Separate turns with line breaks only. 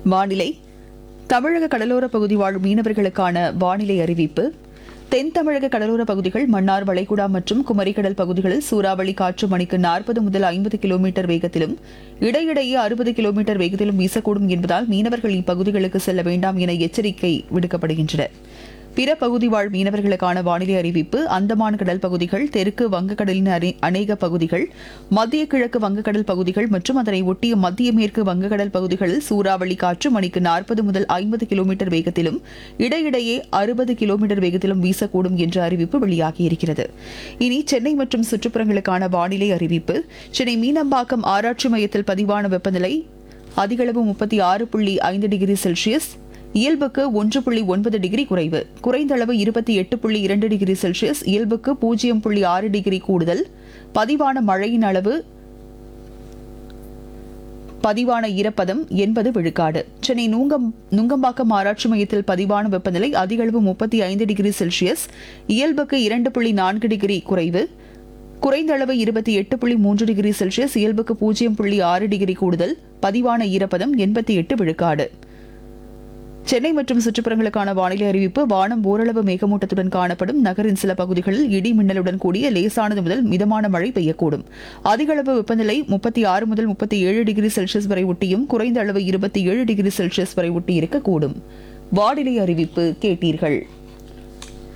வானிலை தமிழக கடலோர பகுதி வாழ் மீனவர்களுக்கான வானிலை அறிவிப்பு தென் தமிழக கடலோர பகுதிகள் மன்னார் வளைகுடா மற்றும் குமரிக்கடல் பகுதிகளில் சூறாவளி காற்று மணிக்கு நாற்பது முதல் ஐம்பது கிலோமீட்டர் வேகத்திலும் இடையிடையே அறுபது கிலோமீட்டர் வேகத்திலும் வீசக்கூடும் என்பதால் மீனவர்கள் இப்பகுதிகளுக்கு செல்ல வேண்டாம் என எச்சரிக்கை விடுக்கப்படுகின்றன பிற பகுதி வாழ் மீனவர்களுக்கான வானிலை அறிவிப்பு அந்தமான் கடல் பகுதிகள் தெற்கு வங்கக்கடலின் அரை- அநேக பகுதிகள் மத்திய கிழக்கு வங்கக்கடல் பகுதிகள் மற்றும் அதனை ஒட்டிய மத்திய மேற்கு வங்கக்கடல் பகுதிகளில் சூறாவளி காற்று மணிக்கு நாற்பது முதல் ஐம்பது கிலோமீட்டர் வேகத்திலும் இடையிடையே அறுபது கிலோமீட்டர் வேகத்திலும் வீசக்கூடும் என்ற அறிவிப்பு வெளியாகியிருக்கிறது இனி சென்னை மற்றும் சுற்றுப்புறங்களுக்கான வானிலை அறிவிப்பு சென்னை மீனம்பாக்கம் ஆராய்ச்சி மையத்தில் பதிவான வெப்பநிலை அதிகளவு முப்பத்தி ஆறு புள்ளி ஐந்து டிகிரி செல்சியஸ் இயல்புக்கு ஒன்று புள்ளி ஒன்பது டிகிரி குறைவு குறைந்த அளவு இருபத்தி எட்டு புள்ளி இரண்டு டிகிரி செல்சியஸ் இயல்புக்கு பூஜ்ஜியம் புள்ளி ஆறு டிகிரி கூடுதல் பதிவான மழையின் அளவு பதிவான ஈரப்பதம் எண்பது விழுக்காடு சென்னை நூங்கம் நுங்கம்பாக்கம் ஆராய்ச்சி மையத்தில் பதிவான வெப்பநிலை அதிகளவு முப்பத்தி ஐந்து டிகிரி செல்சியஸ் இயல்புக்கு இரண்டு புள்ளி நான்கு டிகிரி குறைவு குறைந்த அளவு இருபத்தி எட்டு புள்ளி மூன்று டிகிரி செல்சியஸ் இயல்புக்கு பூஜ்ஜியம் புள்ளி ஆறு டிகிரி கூடுதல் பதிவான ஈரப்பதம் எண்பத்தி எட்டு விழுக்காடு சென்னை மற்றும் சுற்றுப்புறங்களுக்கான வானிலை அறிவிப்பு வானம் ஓரளவு மேகமூட்டத்துடன் காணப்படும் நகரின் சில பகுதிகளில் இடி மின்னலுடன் கூடிய லேசானது முதல் மிதமான மழை பெய்யக்கூடும் அதிக அளவு வெப்பநிலை முப்பத்தி ஆறு முதல் முப்பத்தி ஏழு டிகிரி செல்சியஸ் வரை ஒட்டியும் குறைந்த அளவு இருபத்தி ஏழு டிகிரி செல்சியஸ் வரை ஒட்டி இருக்கக்கூடும் வானிலை அறிவிப்பு கேட்டீர்கள்